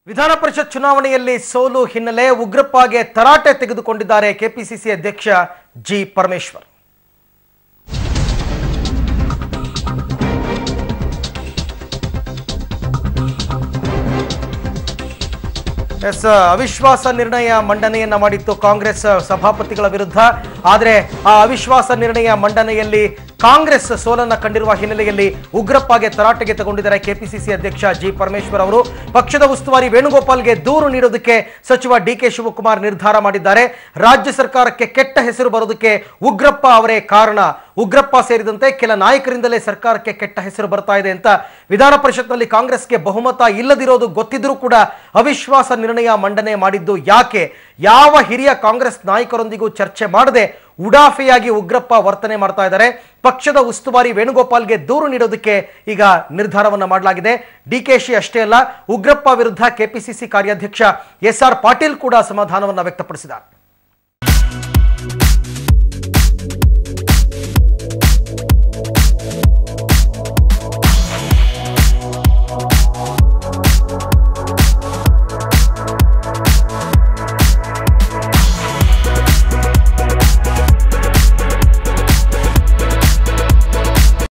ವಿಧಾನ ಪರಿಷತ್ ಚುನಾವಣೆಯಲ್ಲಿ ಸೋಲು ಹಿನ್ನೆಲೆ ಉಗ್ರಪ್ಪಗೆ ತರಾಟೆ ತೆಗೆದುಕೊಂಡಿದ್ದಾರೆ ಕೆಪಿಸಿಸಿ ಅಧ್ಯಕ್ಷ ಜಿ ಪರಮೇಶ್ವರ್ ಎಸ್ ಅವಿಶ್ವಾಸ ನಿರ್ಣಯ ಮಂಡನೆಯನ್ನ ಮಾಡಿತ್ತು ಕಾಂಗ್ರೆಸ್ ಸಭಾಪತಿಗಳ ವಿರುದ್ಧ ಆದರೆ ಆ ಅವಿಶ್ವಾಸ ನಿರ್ಣಯ ಮಂಡನೆಯಲ್ಲಿ ಕಾಂಗ್ರೆಸ್ ಸೋಲನ್ನ ಕಂಡಿರುವ ಹಿನ್ನೆಲೆಯಲ್ಲಿ ಉಗ್ರಪ್ಪಗೆ ತರಾಟೆಗೆ ತಗೊಂಡಿದ್ದಾರೆ ಕೆಪಿಸಿಸಿ ಅಧ್ಯಕ್ಷ ಜಿ ಪರಮೇಶ್ವರ್ ಅವರು ಪಕ್ಷದ ಉಸ್ತುವಾರಿ ವೇಣುಗೋಪಾಲ್ಗೆ ದೂರು ನೀಡೋದಕ್ಕೆ ಸಚಿವ ಡಿ ಕೆ ಶಿವಕುಮಾರ್ ನಿರ್ಧಾರ ಮಾಡಿದ್ದಾರೆ ರಾಜ್ಯ ಸರ್ಕಾರಕ್ಕೆ ಕೆಟ್ಟ ಹೆಸರು ಬರೋದಕ್ಕೆ ಉಗ್ರಪ್ಪ ಅವರೇ ಕಾರಣ ಉಗ್ರಪ್ಪ ಸೇರಿದಂತೆ ಕೆಲ ನಾಯಕರಿಂದಲೇ ಸರ್ಕಾರಕ್ಕೆ ಕೆಟ್ಟ ಹೆಸರು ಬರ್ತಾ ಇದೆ ಅಂತ ವಿಧಾನ ಪರಿಷತ್ನಲ್ಲಿ ಕಾಂಗ್ರೆಸ್ಗೆ ಬಹುಮತ ಇಲ್ಲದಿರೋದು ಗೊತ್ತಿದ್ರೂ ಕೂಡ ಅವಿಶ್ವಾಸ ನಿರ್ಣಯ ಮಂಡನೆ ಮಾಡಿದ್ದು ಯಾಕೆ ಯಾವ ಹಿರಿಯ ಕಾಂಗ್ರೆಸ್ ನಾಯಕರೊಂದಿಗೂ ಚರ್ಚೆ ಮಾಡದೆ ಉಡಾಫೆಯಾಗಿ ಉಗ್ರಪ್ಪ ವರ್ತನೆ ಮಾಡ್ತಾ ಇದ್ದಾರೆ ಪಕ್ಷದ ಉಸ್ತುವಾರಿ ವೇಣುಗೋಪಾಲ್ಗೆ ದೂರು ನೀಡೋದಕ್ಕೆ ಈಗ ನಿರ್ಧಾರವನ್ನ ಮಾಡಲಾಗಿದೆ ಡಿಕೆಶಿ ಅಷ್ಟೇ ಅಲ್ಲ ಉಗ್ರಪ್ಪ ವಿರುದ್ಧ ಕೆಪಿಸಿಸಿ ಕಾರ್ಯಾಧ್ಯಕ್ಷ ಎಸ್ ಆರ್ ಪಾಟೀಲ್ ಕೂಡ ಅಸಮಾಧಾನವನ್ನ ವ್ಯಕ್ತಪಡಿಸಿದ್ದಾರೆ